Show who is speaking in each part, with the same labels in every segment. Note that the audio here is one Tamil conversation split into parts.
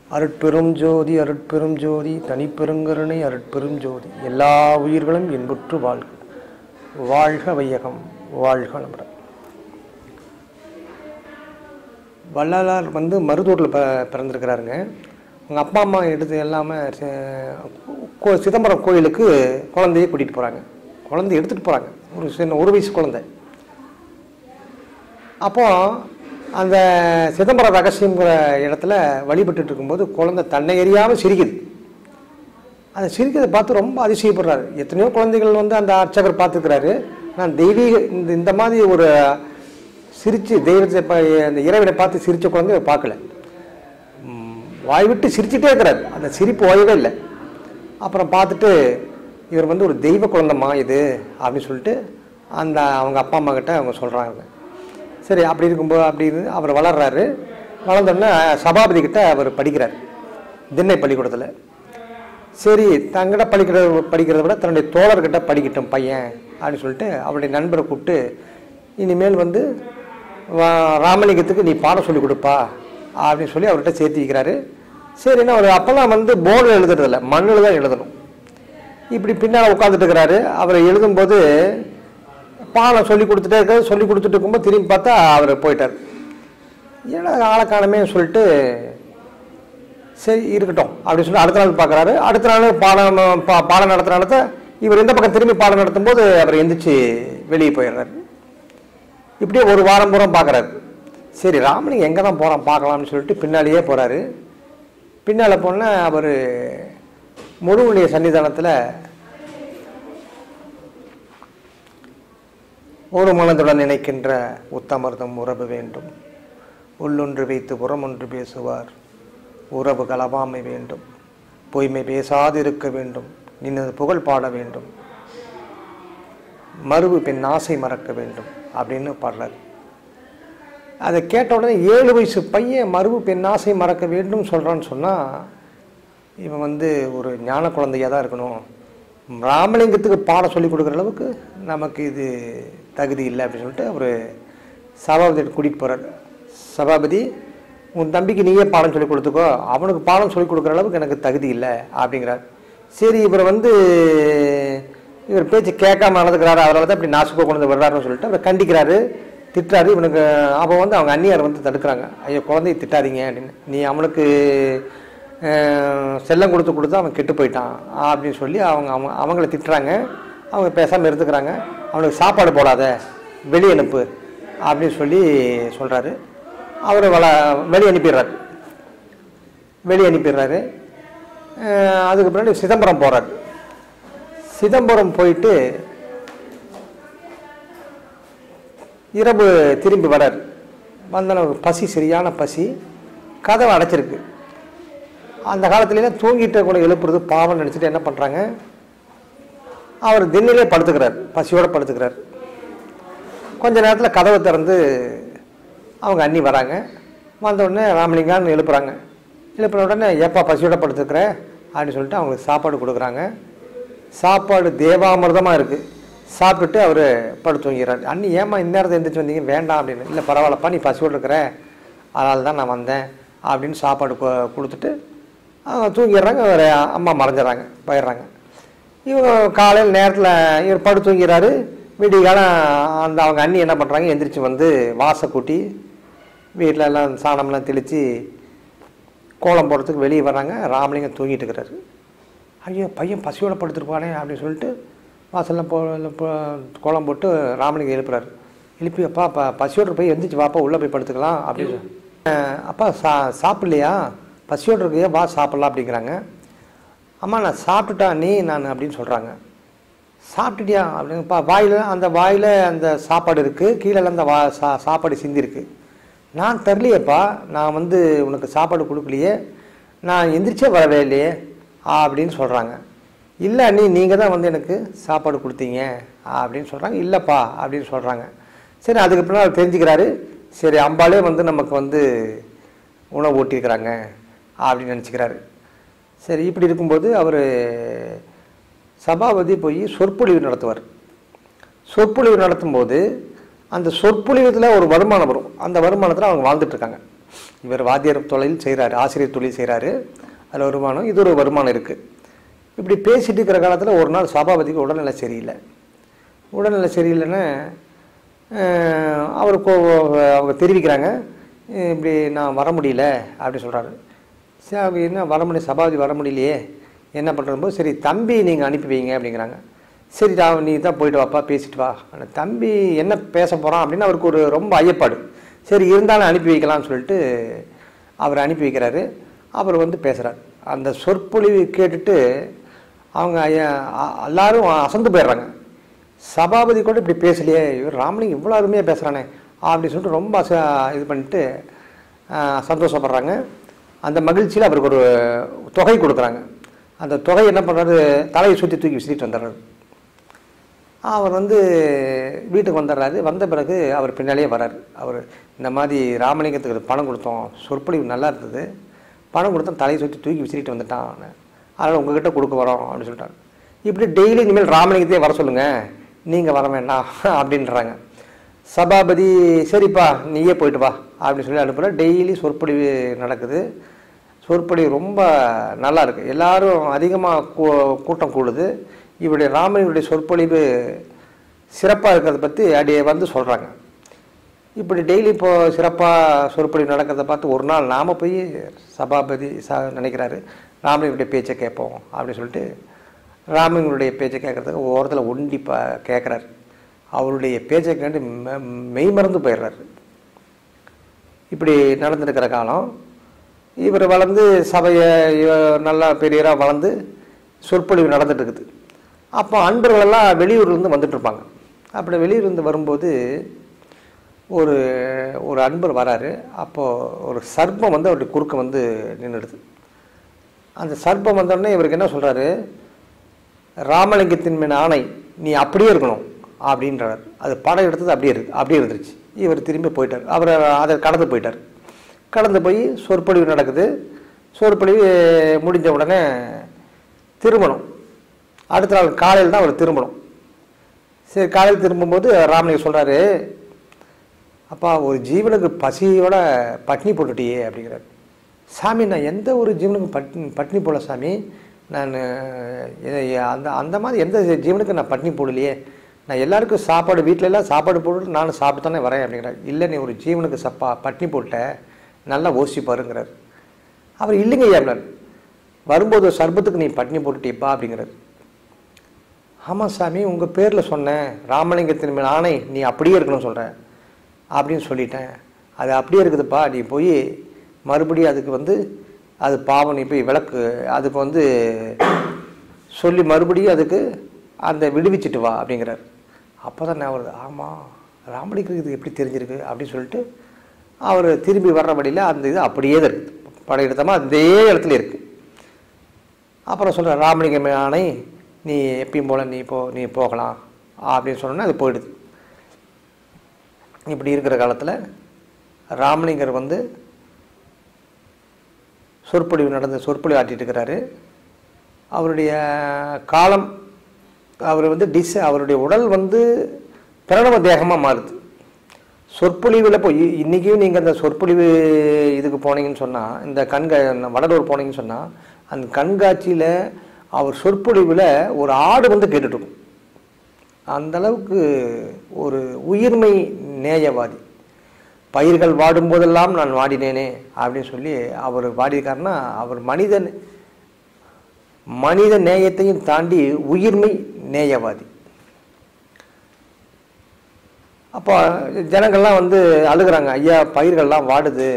Speaker 1: அருட்பெரும் ஜோதி அருட்பெரும் ஜோதி தனிப்பெருங்கருணை அருட்பெரும் ஜோதி எல்லா உயிர்களும் இன்புற்று வாழ்க வாழ்க வையகம் வாழ்க நம்புறேன் வள்ளலார் வந்து மருதூரில் ப பிறந்திருக்கிறாருங்க அவங்க அப்பா அம்மா எடுத்து எல்லாமே கோ- சிதம்பரம் கோயிலுக்கு குழந்தைய கூட்டிகிட்டு போகிறாங்க குழந்தை எடுத்துகிட்டு போகிறாங்க ஒரு சின்ன ஒரு வயசு குழந்தை அப்போ அந்த சிதம்பரம் ரகசியங்கிற இடத்துல வழிபட்டுட்டு இருக்கும்போது குழந்தை தன்னை அறியாமல் சிரிக்குது அந்த சிரிக்கிறதை பார்த்து ரொம்ப அதிசயப்படுறாரு எத்தனையோ குழந்தைகள் வந்து அந்த அர்ச்சகர் பார்த்துக்கிறாரு நான் தெய்வீக இந்த இந்த மாதிரி ஒரு சிரித்து தெய்வத்தை ப- அந்த இறைவனை பார்த்து சிரித்த குழந்தை அவர் பார்க்கல ம், வாய் விட்டு சிரிச்சிட்டே இருக்கிறார் அந்த சிரிப்பு ஓயவே இல்லை அப்புறம் பார்த்துட்டு இவர் வந்து ஒரு தெய்வ குழந்தைம்மா இது அப்படின்னு சொல்லிட்டு அந்த அவங்க அப்பா அம்மா கிட்ட அவங்க சொல்கிறாங்க சரி அப்படி இருக்கும்போது அப்படி இருந்து அவர் வளர்றாரு வளர்ந்தோடனே சபாபதி கிட்ட அவர் படிக்கிறார் திண்ணை பள்ளிக்கூடத்தில் சரி தங்கிட்ட படிக்கிறத படிக்கிறத விட தன்னுடைய தோழர்கிட்ட படிக்கட்டும் பையன் அப்படின்னு சொல்லிட்டு அவருடைய நண்பரை கூப்பிட்டு இனிமேல் வந்து வா- ராமலிங்கத்துக்கு நீ பாடம் சொல்லி கொடுப்பா அப்படின்னு சொல்லி அவர்கிட்ட சேர்த்து வைக்கிறாரு சரின்னா அவர் அப்போல்லாம் வந்து போர்டில் எழுதுறதில்ல மண்ணில் தான் எழுதணும் இப்படி பின்னால் உட்காந்துட்டு இருக்கிறாரு அவர் எழுதும்போது பாடம் சொல்லி கொடுத்துட்டே இருக்காரு சொல்லி கொடுத்துட்டு இருக்கும்போது திரும்பி பார்த்தா அவர் போயிட்டார் ஏன்னா ஆளக்கானமே சொல்லிட்டு சரி இருக்கட்டும் அப்படின்னு சொல்லி அடுத்த நாள் பார்க்குறாரு அடுத்த நாள் பாடம் பா- பாடம் நடத்துற நடத்த இவர் இந்த பக்கம் திரும்பி பாடம் நடத்தும்போது அவர் எந்திரிச்சு வெளியே போயிடுறாரு இப்படியே ஒரு வாரம் பூரம் பார்க்குறாரு சரி ராமலிங்கம் எங்கே தான் போகிறான் பார்க்கலாம்னு சொல்லிட்டு பின்னாலேயே போகிறாரு பின்னால் போனால் அவர் முருகனுடைய சன்னிதானத்தில் ஒரு மனதுடன் நினைக்கின்ற உத்தமர்தம் உறவு வேண்டும் உள்ளொன்று வைத்து புறமொன்று பேசுவார் உறவு கலவாமை வேண்டும் பொய்மை பேசாதிருக்க வேண்டும் நின்னது புகழ் பாட வேண்டும் மறுவு பெண் ஆசை மறக்க வேண்டும் அப்படின்னு பாடுறார் அதை கேட்ட உடனே ஏழு வயசு பையன் மறுவு பெண் ஆசை மறக்க வேண்டும் சொல்கிறான்னு சொன்னால் இவன் வந்து ஒரு ஞான குழந்தையாக தான் இருக்கணும் ராமலிங்கத்துக்கு பாடம் சொல்லி கொடுக்குற அளவுக்கு நமக்கு இது தகுதி இல்லை அப்படின்னு சொல்லிட்டு அவர் சபாபதியை கூட்டிகிட்டு போகிறார் சபாபதி உன் தம்பிக்கு நீயே பாடம் சொல்லி கொடுத்துக்கோ அவனுக்கு பாடம் சொல்லி கொடுக்குற அளவுக்கு எனக்கு தகுதி இல்லை அப்படிங்கிறார் சரி இவர் வந்து இவர் பேச்சு கேட்காம நடந்துக்கிறாரு அவரால் தான் இப்படி நாசுக்கோ கொண்டு வந்து விடுறாருன்னு சொல்லிட்டு அவரை கண்டிக்கிறாரு திட்டுறாரு இவனுக்கு அப்போ வந்து அவங்க அந்நியார் வந்து தடுக்கிறாங்க ஐயோ குழந்தைய திட்டாதீங்க அப்படின்னு நீ அவனுக்கு அஹ், செல்லம் கொடுத்து கொடுத்து அவன் கெட்டு போயிட்டான் அப்படின்னு சொல்லி அவங்க அவங்க அவங்கள திட்டுறாங்க அவங்க பேசாமல் இருந்துக்கிறாங்க அவனுக்கு சாப்பாடு போடாத வெளியே அனுப்பு அப்படின்னு சொல்லி சொல்கிறாரு அவர் வள வெளியே அனுப்பிடுறாரு வெளியே அனுப்பிடுறாரு அஹ், அதுக்கு பின்னாடி சிதம்பரம் போகிறார் சிதம்பரம் போயிட்டு இரவு திரும்பி வரார் வந்தன பசி சரியான பசி கதவை அடைச்சிருக்கு அந்த காலத்துலலாம் தூங்கிட்ட கூட எழுப்புறது பாவம் நினச்சிட்டு என்ன பண்ணுறாங்க அவர் திண்ணிலே படுத்துக்கிறார் பசியோடு படுத்துக்கிறார் கொஞ்ச நேரத்தில் கதவை திறந்து அவங்க அண்ணி வராங்க வந்த உடனே ராமலிங்கான்னு எழுப்புறாங்க எழுப்புன உடனே ஏப்பா பசியோட படுத்துக்கிற அப்படின்னு சொல்லிட்டு அவங்களுக்கு சாப்பாடு கொடுக்குறாங்க சாப்பாடு தேவாமிர்தமாக இருக்குது சாப்பிட்டுட்டு அவர் படுத்து தூங்கிறார் அண்ணி ஏம்மா இந்நேரத்தை எந்திரிச்சு வந்தீங்க வேண்டாம் அப்படின்னு இல்லை பரவாயில்லப்பா நீ பசியோடு இருக்கிற அதனால தான் நான் வந்தேன் அப்படின்னு சாப்பாடு கொ- கொடுத்துட்டு அவங்க தூங்கிடுறாங்க அவர் அம்மா மறைஞ்சிடறாங்க போயிடுறாங்க இவங்க காலையில் நேரத்தில் இவர் படுத்து தூங்கிறாரு விடிய காலம் அந்த அவங்க அண்ணி என்ன பண்ணுறாங்க எந்திரிச்சு வந்து வாசை கூட்டி வீட்டில் எல்லாம் சாணம்லாம் தெளித்து கோலம் போடுறதுக்கு வெளியே வர்றாங்க ராமலிங்கம் தூங்கிட்டு இருக்கிறாரு ஐயோ பையன் பசியோட படுத்துருப்பானே அப்படின்னு சொல்லிட்டு வாசல்லாம் போ போ- கோலம் போட்டு ராமலிங்கம் எழுப்புறாரு எழுப்பி அப்பா ப பசியோட போய் எந்திரிச்சு வாப்பா உள்ளே போய் படுத்துக்கலாம் அப்படின்னு சொல்லி, "அஹ், அப்பா சா சாப்பிட்லையா பசியோடு இருக்கையா வா சாப்பிட்லாம் அப்படிங்கிறாங்க அம்மா நான் சாப்பிட்டுட்டா நீ நான் அப்படின்னு சொல்கிறாங்க சாப்பிட்டுட்டியா அப்படிங்கப்பா வாயில் அந்த வாயில் அந்த சாப்பாடு இருக்குது கீழே அந்த வா சா சாப்பாடு சிந்திருக்கு நான் தரலையேப்பா நான் வந்து உனக்கு சாப்பாடு கொடுக்கலையே நான் எந்திரிச்சே வரவே இல்லையே அப்படின்னு சொல்கிறாங்க இல்லை அண்ணி நீங்கள் தான் வந்து எனக்கு சாப்பாடு கொடுத்தீங்க அப்படின்னு சொல்கிறாங்க இல்லைப்பா அப்படின்னு சொல்கிறாங்க சரி அதுக்கு பின்னால் அவர் தெரிஞ்சுக்கிறாரு சரி அம்பாலே வந்து நமக்கு வந்து உணவு ஊட்டியிருக்கிறாங்க அப்படின்னு நினச்சிக்கிறாரு சரி இப்படி இருக்கும்போது அவர் சபாபதி போய் சொற்பொழிவு நடத்துவார் சொற்பொழிவு நடத்தும்போது அந்த சொற்பொழிவத்தில் ஒரு வருமானம் வரும் அந்த வருமானத்தில் அவங்க வாழ்ந்துட்டு இருக்காங்க இவர் வாத்தியார் தொழில் செய்கிறாரு ஆசிரியர் தொழில் செய்கிறாரு அதில் வருமானம் இது ஒரு வருமானம் இருக்குது இப்படி பேசிட்டு இருக்கிற காலத்தில் ஒரு நாள் சபாபதிக்கு உடல்நிலை சரியில்லை உடல்நிலை சரியில்லைன்னு அஹ், அவர் கோ அவங்க தெரிவிக்கிறாங்க அஹ், இப்படி நான் வர முடியல அப்படி சொல்கிறாரு சரி அப்படி என்ன வர முடியும் சபாபதி வர முடியலையே என்ன பண்ணுறது சரி தம்பி நீங்கள் அனுப்பி வைங்க அப்படிங்கிறாங்க சரி நான் நீ தான் போயிட்டு வாப்பா பேசிட்டு வா ஆனா தம்பி என்ன பேச போகிறான் அப்படின்னு அவருக்கு ஒரு ரொம்ப ஐயப்பாடு சரி இருந்தாலும் அனுப்பி வைக்கலாம்னு சொல்லிட்டு அவர் அனுப்பி வைக்கிறாரு அவர் வந்து பேசுகிறார் அந்த சொற்பொழிவு கேட்டுட்டு அவங்க ஐயா அ- எல்லாரும் அசந்து போயிடுறாங்க சபாபதி கூட இப்படி பேசலையே இவர் ராமலிங்கம் இவ்வளோ அருமையாக பேசுகிறானே அப்படி சொல்லிட்டு ரொம்ப அச இது பண்ணிட்டு ஆஹ், சந்தோஷப்படுறாங்க அந்த மகிழ்ச்சியில் அவருக்கு ஒரு தொகை கொடுக்குறாங்க அந்த தொகை என்ன பண்ணுறாரு தலையை சுற்றி தூக்கி விசிறிட்டு வந்துடுறாரு அவர் வந்து வீட்டுக்கு வந்துடுறாரு வந்த பிறகு அவர் பின்னாலேயே வரார் அவர் இந்த மாதிரி ராமலிங்கத்துக்கு பணம் கொடுத்தோம் சொற்பொழிவு நல்லா இருந்தது பணம் கொடுத்தோம் தலையை சுற்றி தூக்கி விசிறிட்டு வந்துட்டான் அதனால் உங்ககிட்ட கொடுக்க வரோம் அப்படின்னு சொல்லிட்டாங்க இப்படி டெய்லி இனிமேல் ராமலிங்கத்தையே வர சொல்லுங்கள் நீங்கள் வர வேண்டாம் அப்படின்றாங்க சபாபதி சரிப்பா நீயே போயிட்டு வா அப்படின்னு சொல்லி அனுப்புகிற டெய்லி சொற்பொழிவு நடக்குது சொற்பொழிவு ரொம்ப நல்லா இருக்கு எல்லாரும் அதிகமாக கூ கூட்டம் கூடுது இவருடைய ராமனுடைய சொற்பொழிவு சிறப்பாக இருக்கிறத பற்றி அப்படியே வந்து சொல்கிறாங்க இப்படி டெய்லி இப்போ சிறப்பாக சொற்பொழிவு நடக்கிறத பார்த்து ஒரு நாள் நாம் போய் சபாபதி ச நினைக்கிறாரு ராமலிங்கனுடைய பேச்சை கேட்போம் அப்படின்னு சொல்லிட்டு ராமலிங்கனுடைய பேச்சை கேட்கறதுக்கு ஓரத்தில் ஒண்டி ப கேட்குறாரு அவருடைய பேச்சை கேட்டு மெ- மெய் மறந்து போயிடுறாரு இப்படி நடந்திருக்கிற காலம் இவர் வளர்ந்து சபையை இவ- நல்லா பெரியராக வளர்ந்து சொற்பொழிவு நடந்துட்டு இருக்குது அப்போ அன்பர்களெல்லாம் வெளியூர்லேருந்து வந்துட்டு இருப்பாங்க அப்படி வெளியூர்லேருந்து வரும்போது ஒரு ஒரு அன்பர் வராரு அப்போது ஒரு சர்ப்பம் வந்து அவருடைய குறுக்க வந்து நின்றுடுது அந்த சர்ப்பம் வந்தோடனே இவருக்கு என்ன சொல்கிறாரு ராமலிங்கத்தின் மேல் ஆணை நீ அப்படியே இருக்கணும் அப்படின்றார் அது படம் எடுத்தது அப்படியே இருக்கு அப்படியே இருந்துருச்சு இவர் திரும்பி போயிட்டார் அவர் அதை கடந்து போயிட்டார் கடந்து போய் சொற்பொழிவு நடக்குது சொற்பொழிவு முடிஞ்ச உடனே திருமணம் அடுத்த நாள் காலையில் தான் அவர் திரும்பணும் சரி காலையில் திரும்பும்போது ராமலிங்கம் சொல்கிறாரு அப்பா ஒரு ஜீவனுக்கு பசியோட பட்னி போட்டுட்டியே அப்படிங்கிறார் சாமி நான் எந்த ஒரு ஜீவனுக்கு பட்னி பட்னி போடல சாமி நான் எ- எ- அந்த அந்த மாதிரி எந்த ஜீவனுக்கு நான் பட்னி போடலையே நான் எல்லாருக்கும் சாப்பாடு வீட்டில எல்லாம் சாப்பாடு போட்டு நானும் சாப்பிட்டு தானே வரேன் அப்படிங்கிறார் இல்லை நீ ஒரு ஜீவனுக்கு சப்பா பட்னி போட்ட நல்லா ஓசி பாருங்கிறார் அவர் இல்லைங்க ஐயா வரும்போது ஒரு சர்பத்துக்கு நீ பட்னி போட்டுட்டியப்பா அப்படிங்கிறார் ஆமாம் சாமி உங்கள் பேரில் சொன்னேன் ராமலிங்கத்தின் மேல் ஆணை நீ அப்படியே இருக்கணும்னு சொல்கிறேன் அப்படின்னு சொல்லிட்டேன் அது அப்படியே இருக்குதுப்பா நீ போய் மறுபடியும் அதுக்கு வந்து அது பாவம் நீ போய் விளக்கு அதுக்கு வந்து சொல்லி மறுபடியும் அதுக்கு அந்த விடுவிச்சிட்டு வா அப்படிங்கிறார் அப்போ தான் நான் வருது ஆமாம் ராமலிங்கத்துக்கு இது எப்படி தெரிஞ்சிருக்கு அப்படின்னு சொல்லிட்டு அவர் திரும்பி வர்ற வழியில் அந்த இது அப்படியே தான் இருக்குது படம் எடுத்தமா அதே இடத்துல இருக்குது அப்புறம் சொல்கிறேன் ராமலிங்கம் ஆணை நீ எப்பயும் போல் நீ போ நீ போகலாம் அப்படின்னு சொன்னோன்னே அது போயிடுது இப்படி இருக்கிற காலத்தில் ராமலிங்கர் வந்து சொற்பொழிவு நடந்து சொற்பொழிவு ஆட்டிட்டு இருக்கிறாரு அவருடைய காலம் அவர் வந்து டிஸ் அவருடைய உடல் வந்து பிரணவ தேகமாக மாறுது சொற்பொழிவில் போய் இன்றைக்கும் நீங்கள் அந்த சொற்பொழிவு இதுக்கு போனீங்கன்னு சொன்னால் இந்த கண்கா வடலூர் போனீங்கன்னு சொன்னால் அந்த கண்காட்சியில் அவர் சொற்பொழிவில் ஒரு ஆடு வந்து கேட்டுட்டு இருக்கும் அந்த அளவுக்கு ஒரு உயிர்மை நேயவாதி பயிர்கள் வாடும் போதெல்லாம் நான் வாடினேனே அப்படின்னு சொல்லி அவர் வாடியிருக்காருன்னா அவர் மனிதன் மனித நேயத்தையும் தாண்டி உயிர்மை நேயவாதி அப்போ ஜனங்கள்லாம் வந்து அழுகுறாங்க ஐயா பயிர்கள்லாம் வாடுது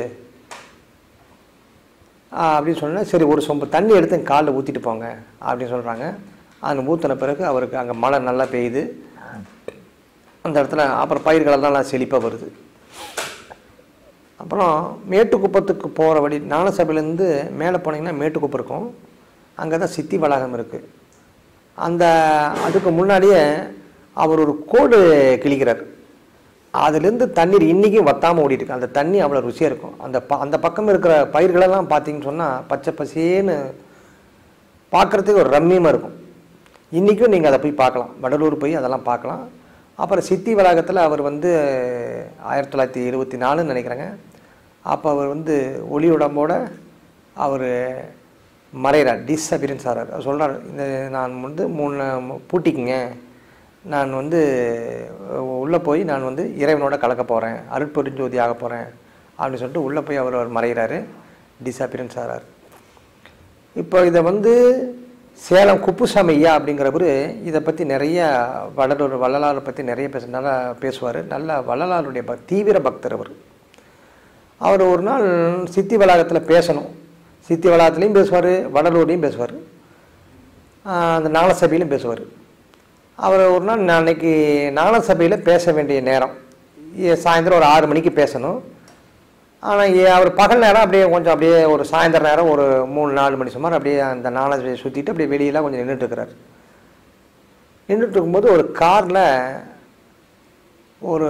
Speaker 1: ஆ, அப்படின்னு சொன்னா சரி ஒரு சொம்பு தண்ணி எடுத்து என் காலில் ஊற்றிட்டு போங்க அப்படின்னு சொல்கிறாங்க அது ஊற்றின பிறகு அவருக்கு அங்கே மழை நல்லா பெய்யுது அந்த இடத்துல அப்புறம் பயிர்களெல்லாம் நல்லா செழிப்பாக வருது அப்புறம் மேட்டுக்குப்பத்துக்கு போகிற வழி ஞானசபையிலேருந்து மேலே போனீங்கன்னா மேட்டுக்குப்பம் இருக்கும் அங்கே தான் சித்தி வளாகம் இருக்குது அந்த அதுக்கு முன்னாடியே அவர் ஒரு கோடு கிழிக்கிறார் அதுலேருந்து தண்ணீர் இன்றைக்கும் வத்தாமல் ஓடிட்டு இருக்கு அந்த தண்ணி அவ்வளோ ருசியாக இருக்கும் அந்த ப அந்த பக்கம் இருக்கிற பயிர்களெல்லாம் பார்த்தீங்கன்னு சொன்னால் பச்சை பசேன்னு பார்க்குறதுக்கு ஒரு ரம்மியமாக இருக்கும் இன்றைக்கும் நீங்கள் அதை போய் பார்க்கலாம் வடலூர் போய் அதெல்லாம் பார்க்கலாம் அப்புறம் சித்தி வளாகத்தில் அவர் வந்து ஆயிரத்தி தொள்ளாயிரத்தி இருபத்தி நாலுன்னு நினைக்கிறேங்க அப்போ அவர் வந்து ஒளி உடம்போட அவர் மறைகிறார் டிஸ்அபியரன்ஸ் ஆகிறார் அவர் சொல்கிறார் இந்த நான் வந்து மூணு பூட்டிக்குங்க நான் வந்து உள்ளே போய் நான் வந்து இறைவனோட கலக்க போகிறேன் அருட்பெருஞ்சோதி ஆக போகிறேன் அப்படின்னு சொல்லிட்டு உள்ளே போய் அவர் அவர் மறைகிறாரு டிஸ்அபியரன்ஸ் ஆகிறார் இப்போ இதை வந்து சேலம் குப்புசாமி ஐயா அப்படிங்கிறவர் இதை பற்றி நிறைய வடலூர் வள்ளலாரை பற்றி நிறைய பேச நல்லா பேசுவார் நல்ல வள்ளலாருடைய பக் தீவிர பக்தர் அவர் அவர் ஒரு நாள் சித்தி வளாகத்தில் பேசணும் சித்தி வளாகத்துலேயும் பேசுவார் வடலூர்லேயும் பேசுவார் அந்த நாள சபையிலும் பேசுவார் அவர் ஒரு நாள் நான் அன்னைக்கு நாள சபையில் பேச வேண்டிய நேரம் ஏ- சாயந்தரம் ஒரு ஆறு மணிக்கு பேசணும் ஆனால் அவர் பகல் நேரம் அப்படியே கொஞ்சம் அப்படியே ஒரு சாயந்தர நேரம் ஒரு மூணு நாலு மணி சுமார் அப்படியே அந்த நாளை சுற்றிட்டு அப்படியே வெளியெல்லாம் கொஞ்சம் நின்றுட்டு இருக்கிறார் நின்றுட்டு இருக்கும்போது ஒரு காரில் ஒரு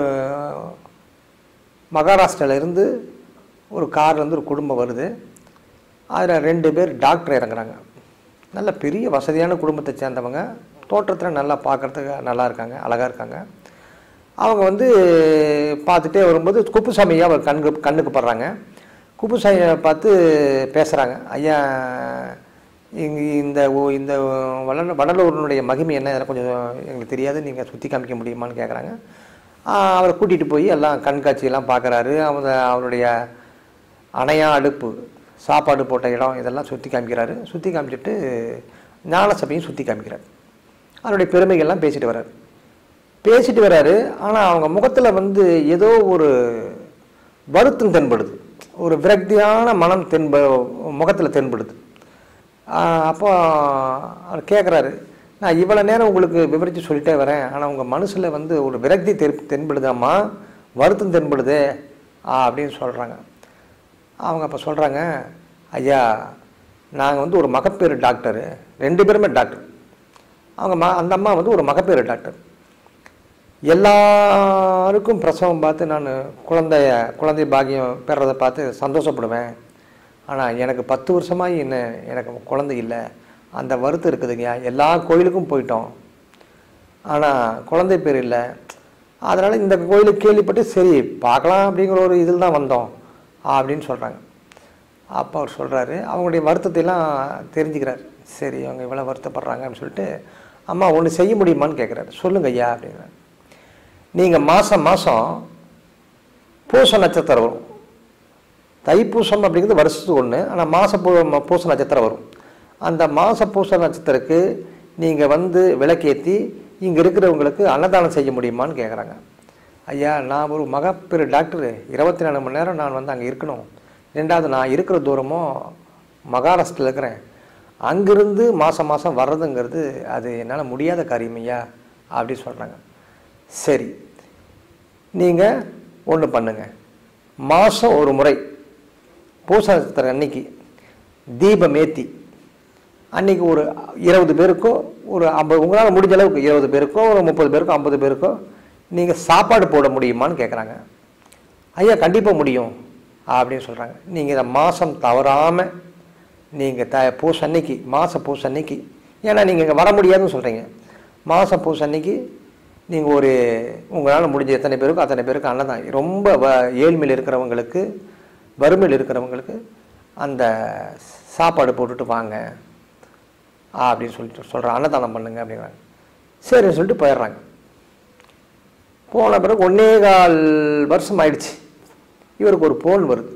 Speaker 1: மகாராஷ்டிரால இருந்து ஒரு கார்ல இருந்து ஒரு குடும்பம் வருது அதில் ரெண்டு பேர் டாக்டர் இறங்குறாங்க நல்ல பெரிய வசதியான குடும்பத்தை சேர்ந்தவங்க தோற்றத்தில் நல்லா பார்க்குறதுக்கு நல்லா இருக்காங்க அழகாக இருக்காங்க அவங்க வந்து பார்த்துட்டே வரும்போது குப்புசாமியா அவர் கண்ணுக்கு கண்ணுக்கு படுறாங்க குப்புசாமியை பார்த்து பேசுகிறாங்க ஐயா இங்கே இந்த ஊ- இந்த வடல வடலூரினுடைய மகிமை என்ன இதெல்லாம் கொஞ்சம் எங்களுக்கு தெரியாது நீங்கள் சுற்றி காமிக்க முடியுமான்னு கேட்குறாங்க அவரை கூட்டிகிட்டு போய் எல்லாம் கண்காட்சியெல்லாம் பார்க்குறாரு அவங்க அவருடைய அணையா அடுப்பு சாப்பாடு போட்ட இடம் இதெல்லாம் சுற்றி காமிக்கிறாரு சுற்றி காமிச்சிட்டு ஞான சபையும் சுற்றி காமிக்கிறார் அதனுடைய பெருமைகள்லாம் பேசிட்டு வர்றாரு பேசிட்டு வர்றாரு ஆனால் அவங்க முகத்தில் வந்து ஏதோ ஒரு வருத்தம் தென்படுது ஒரு விரக்தியான மனம் தென்ப முகத்தில் தென்படுது ஆஹ் அப்போ அவர் கேட்குறாரு நான் இவ்வளோ நேரம் உங்களுக்கு விவரித்து சொல்லிட்டே வரேன் ஆனால் உங்கள் மனசில் வந்து ஒரு விரக்தி தென் தென்படுதாம்மா வருத்தம் தென்படுதே ஆ அப்படின்னு சொல்கிறாங்க அவங்க அப்போ சொல்கிறாங்க ஐயா நாங்கள் வந்து ஒரு மகப்பேறு டாக்டரு ரெண்டு பேருமே டாக்டர் அவங்க ம அந்த அம்மா வந்து ஒரு மகப்பேறு டாக்டர் எல்லாருக்கும் பிரசவம் பார்த்து நான் குழந்தைய குழந்தை பாக்கியம் பெறதை பார்த்து சந்தோஷப்படுவேன் ஆனால் எனக்கு பத்து வருஷமாகி என்ன எனக்கு குழந்தை இல்லை அந்த வருத்தம் இருக்குதுங்கய்யா எல்லா கோயிலுக்கும் போயிட்டோம் ஆனால் குழந்தை பேர் இல்லை அதனால் இந்த கோயிலுக்கு கேள்விப்பட்டு சரி பார்க்கலாம் அப்படிங்கிற ஒரு இதில் தான் வந்தோம் அப்படின்னு சொல்கிறாங்க அப்போ அவர் சொல்கிறாரு அவங்களுடைய வருத்தத்தையெல்லாம் தெரிஞ்சுக்கிறார் சரி அவங்க இவ்வளோ வருத்தப்படுறாங்க அப்படின்னு சொல்லிட்டு அம்மா ஒன்று செய்ய முடியுமான்னு கேட்குறாரு சொல்லுங்க ஐயா அப்படிங்கிறார் நீங்கள் மாதம் மாதம் பூச நட்சத்திரம் வரும் தைப்பூசம் அப்படிங்கிறது வருஷத்துக்கு ஒன்று ஆனால் மாச பூ ம- பூச நட்சத்திரம் வரும் அந்த மாச பூச நட்சத்திரத்துக்கு நீங்கள் வந்து விளக்கேற்றி இங்கே இருக்கிறவங்களுக்கு அன்னதானம் செய்ய முடியுமான்னு கேட்குறாங்க ஐயா நான் ஒரு மகப்பேறு டாக்டரு இருபத்தி நாலு மணி நேரம் நான் வந்து அங்கே இருக்கணும் ரெண்டாவது நான் இருக்கிற தூரமும் மகாராஷ்டிரில் இருக்கிறேன் அங்கிருந்து மாதம் மாதம் வர்றதுங்கிறது அது என்னால் முடியாத காரியம் ஐயா அப்படி சொல்கிறாங்க சரி நீங்கள் ஒன்று பண்ணுங்க மாதம் ஒரு முறை பூச நட்சத்திரம் அன்னைக்கு தீபம் ஏற்றி அன்னைக்கு ஒரு இருபது பேருக்கோ ஒரு ஐம்பது உங்களால் முடிஞ்ச அளவுக்கு இருபது பேருக்கோ ஒரு முப்பது பேருக்கோ ஐம்பது பேருக்கோ நீங்கள் சாப்பாடு போட முடியுமான்னு கேட்குறாங்க ஐயா கண்டிப்பாக முடியும் அப்படின்னு சொல்கிறாங்க நீங்கள் இதை மாதம் தவறாமல் நீங்கள் த பூச அன்னைக்கு மாத பூச அன்னைக்கு ஏன்னா நீங்கள் இங்கே வர முடியாதுன்னு சொல்கிறீங்க மாதம் பூச அன்னைக்கு நீங்கள் ஒரு உங்களால் முடிஞ்ச எத்தனை பேருக்கோ அத்தனை பேருக்கு அன்னதான் ரொம்ப வ ஏழ்மையில் இருக்கிறவங்களுக்கு வறுமையில் இருக்கிறவங்களுக்கு அந்த சாப்பாடு போட்டுட்டு வாங்க அப்படின்னு சொல்லிட்டு சொல்கிறேன் அன்னதானம் பண்ணுங்க அப்படிங்கிறாங்க சரின்னு சொல்லிட்டு போயிடுறாங்க போன பிறகு ஒன்னே கால் வருஷம் ஆயிடுச்சு இவருக்கு ஒரு ஃபோன் வருது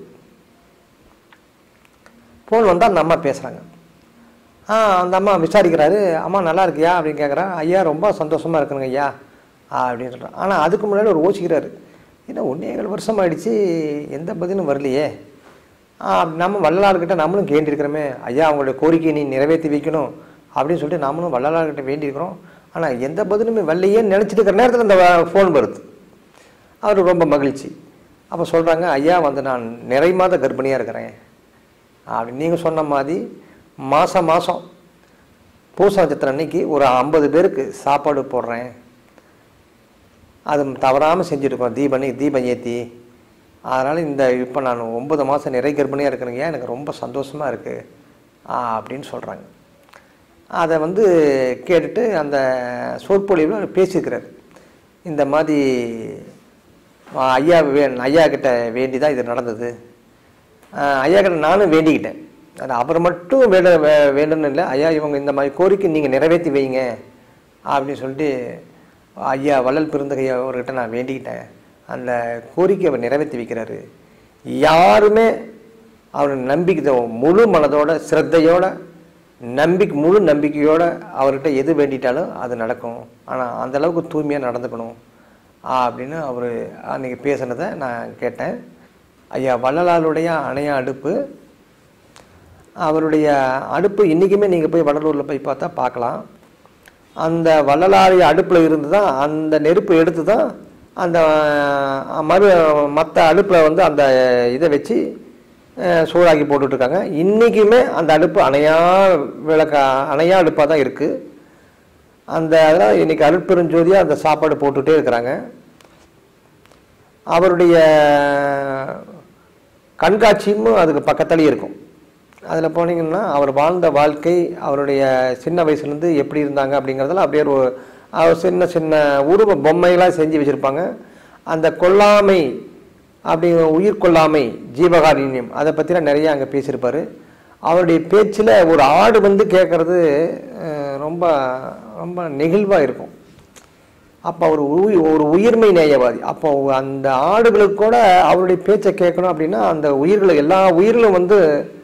Speaker 1: ஃபோன் வந்தால் அந்த அம்மா பேசுகிறாங்க ஆ அந்த அம்மா விசாரிக்கிறாரு அம்மா நல்லா இருக்கியா அப்படின்னு கேட்குறா ஐயா ரொம்ப சந்தோஷமாக இருக்குங்க ஐயா ஆ அப்படின்னு சொல்கிறான் ஆனால் அதுக்கு முன்னாடி ஒரு யோசிக்கிறாரு என்ன ஒன்றே ஏழு வருஷம் ஆயிடுச்சு எந்த பதிலும் வரலையே ஆ நம்ம வள்ளலார்கிட்ட நம்மளும் கேண்டிருக்கிறோமே ஐயா அவங்களுடைய கோரிக்கையை நீ நிறைவேற்றி வைக்கணும் அப்படின்னு சொல்லிட்டு நாமளும் வள்ளலார்கிட்ட வேண்டியிருக்கிறோம் ஆனால் எந்த பதிலுமே வரலையேன்னு நினச்சிட்டு இருக்கிற நேரத்தில் இந்த ஃபோன் வருது அவர் ரொம்ப மகிழ்ச்சி அப்போ சொல்கிறாங்க ஐயா வந்து நான் நிறை மாத கர்ப்பிணியாக இருக்கிறேன் அப்படி நீங்கள் சொன்ன மாதிரி மாதம் மாதம் பூச நட்சத்திரம் அன்னைக்கு ஒரு ஐம்பது பேருக்கு சாப்பாடு போடுறேன் அது தவறாமல் செஞ்சுருக்கோம் தீபம் அன்னைக்கு தீபம் ஏற்றி அதனால் இந்த இப்போ நான் ஒன்பது மாதம் நிறை கர்ப்பிணியாக இருக்கிறேங்க எனக்கு ரொம்ப சந்தோஷமாக இருக்குது அப்படின்னு சொல்கிறாங்க அதை வந்து கேட்டுட்டு அந்த சொற்பொழிவில் பேசியிருக்கிறார் இந்த மாதிரி ஆ, ஐயா வே ஐயா கிட்ட வேண்டி தான் இது நடந்தது ஆஹ் ஐயா கிட்ட நானும் வேண்டிக்கிட்டேன் அது அவர் மட்டும் வேண்ட வே- வேண்டணும் இல்லை ஐயா இவங்க இந்த மாதிரி கோரிக்கை நீங்கள் நிறைவேற்றி வைங்க அப்படின்னு சொல்லிட்டு ஐயா வள்ளல் பெருந்தகை அவர்கிட்ட நான் வேண்டிக்கிட்டேன் அந்த கோரிக்கை அவர் நிறைவேற்றி வைக்கிறாரு யாருமே அவர் நம்பிக்கை முழு மனதோட சிரத்தையோட நம்பிக்கை முழு நம்பிக்கையோட அவர்கிட்ட எது வேண்டிட்டாலும் அது நடக்கும் ஆனால் அந்த அளவுக்கு தூய்மையாக நடந்துக்கணும் அப்படின்னு அவர் அன்றைக்கி பேசுனதை நான் கேட்டேன் ஐயா வள்ளலாருடைய அணையா அடுப்பு அவருடைய அடுப்பு இன்றைக்குமே நீங்கள் போய் வடலூரில் போய் பார்த்தா பார்க்கலாம் அந்த வள்ளலாரிய அடுப்பில் இருந்து தான் அந்த நெருப்பு எடுத்து தான் அந்த அஹ், மறு மற்ற அடுப்பில் வந்து அந்த இதை வச்சு அஹ், சூடாக்கி போட்டுட்ருக்காங்க இன்றைக்குமே அந்த அடுப்பு அணையா விளக்க அணையா அடுப்பாக தான் இருக்குது அந்த அதில் இன்றைக்கி அருட்பெருஞ்சோதியாக அந்த சாப்பாடு போட்டுகிட்டே இருக்கிறாங்க அவருடைய கண்காட்சியும் அதுக்கு பக்கத்துலேயே இருக்கும் அதில் போனீங்கன்னா அவர் வாழ்ந்த வாழ்க்கை அவருடைய சின்ன வயசுலேருந்து எப்படி இருந்தாங்க அப்படிங்கிறதெல்லாம் அப்படியே ஒரு அவர் சின்ன சின்ன உருவ பொம்மைகளாக செஞ்சு வச்சுருப்பாங்க அந்த கொல்லாமை அப்படி உயிர் கொல்லாமை ஜீவகாருண்யம் அதை பற்றிலாம் நிறைய அங்கே பேசியிருப்பார் அவருடைய பேச்சில் ஒரு ஆடு வந்து கேட்குறது ரொம்ப ரொம்ப நெகிழ்வாக இருக்கும் அப்போ அவர் உயி ஒரு உயிர்மை நேயவாதி அப்போ அந்த ஆடுகளுக்கு கூட அவருடைய பேச்சை கேட்கணும் அப்படின்னா அந்த உயிர்கள் எல்லா உயிர்களும் வந்து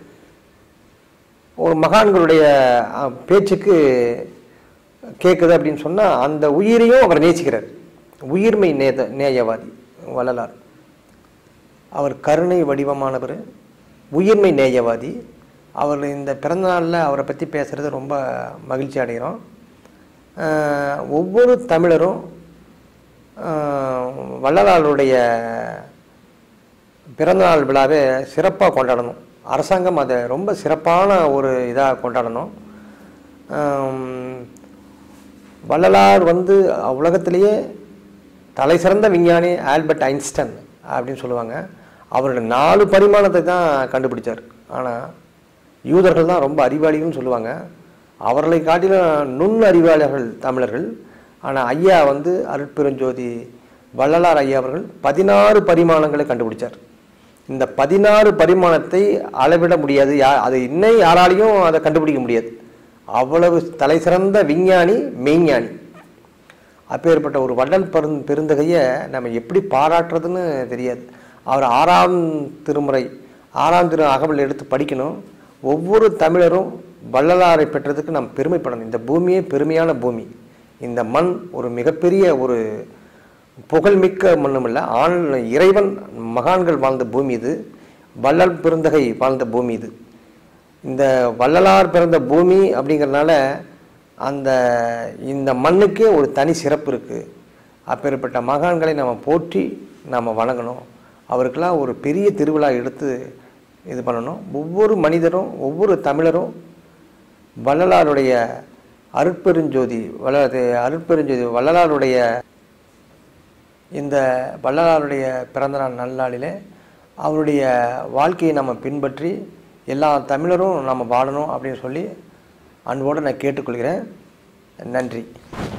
Speaker 1: ஒரு மகான்களுடைய அஹ், பேச்சுக்கு கேட்குது அப்படின்னு சொன்னால் அந்த உயிரையும் அவர் நேசிக்கிறார் உயிர்மை நேத நேயவாதி வள்ளலார் அவர் கருணை வடிவமானவர் உயிர்மை நேயவாதி அவர் இந்த பிறந்தநாளில் அவரை பற்றி பேசுகிறது ரொம்ப மகிழ்ச்சி அடைகிறோம் ஆஹ் ஒவ்வொரு தமிழரும் ஆஹ் வள்ளலாருடைய பிறந்தநாள் விழாவை சிறப்பாக கொண்டாடணும் அரசாங்கம் அதை ரொம்ப சிறப்பான ஒரு இதாக கொண்டாடணும் ஆம், வள்ளலார் வந்து உலகத்திலேயே தலை சிறந்த விஞ்ஞானி ஆல்பர்ட் ஐன்ஸ்டன் அப்படின்னு சொல்லுவாங்க அவருடைய நாலு பரிமாணத்தை தான் கண்டுபிடிச்சார் ஆனால் யூதர்கள் தான் ரொம்ப அறிவாளிகள்னு சொல்லுவாங்க அவர்களை காட்டிலும் நுண் அறிவாளிகள் தமிழர்கள் ஆனால் ஐயா வந்து அருட்பெருஞ்சோதி வள்ளலார் ஐயா அவர்கள் பதினாறு பரிமாணங்களை கண்டுபிடிச்சார் இந்த பதினாறு பரிமாணத்தை அளவிட முடியாது யா அது இன்னும் யாராலையும் அதை கண்டுபிடிக்க முடியாது அவ்வளவு தலை சிறந்த விஞ்ஞானி மெய்ஞானி அப்பேற்பட்ட ஒரு வள்ளல் பெருந் பெருந்தகையை நம்ம எப்படி பாராட்டுறதுன்னு தெரியாது அவர் ஆறாம் திருமுறை ஆறாம் திரு அகவல் எடுத்து படிக்கணும் ஒவ்வொரு தமிழரும் வள்ளலாரை பெற்றதுக்கு நாம் பெருமைப்படணும் இந்த பூமியே பெருமையான பூமி இந்த மண் ஒரு மிகப்பெரிய ஒரு புகழ்மிக்க மண்ணுமில்ல ஆண் இறைவன் மகான்கள் வாழ்ந்த பூமி இது வள்ளல் பெருந்தகை வாழ்ந்த பூமி இது இந்த வள்ளலார் பிறந்த பூமி அப்படிங்கிறதுனால அந்த இந்த மண்ணுக்கே ஒரு தனி சிறப்பு இருக்குது அப்பேற்பட்ட மகான்களை நம்ம போற்றி நாம் வணங்கணும் அவருக்கெல்லாம் ஒரு பெரிய திருவிழா எடுத்து இது பண்ணணும் ஒவ்வொரு மனிதரும் ஒவ்வொரு தமிழரும் வள்ளலாருடைய அருட்பெருஞ்சோதி வள்ள அருட்பெருஞ்சோதி வள்ளலாருடைய இந்த வள்ளலாருடைய பிறந்தநாள் நல்நாளிலே அவருடைய வாழ்க்கையை நம்ம பின்பற்றி எல்லா தமிழரும் நம்ம வாழணும் அப்படின்னு சொல்லி அன்போடு நான் கேட்டுக்கொள்கிறேன் நன்றி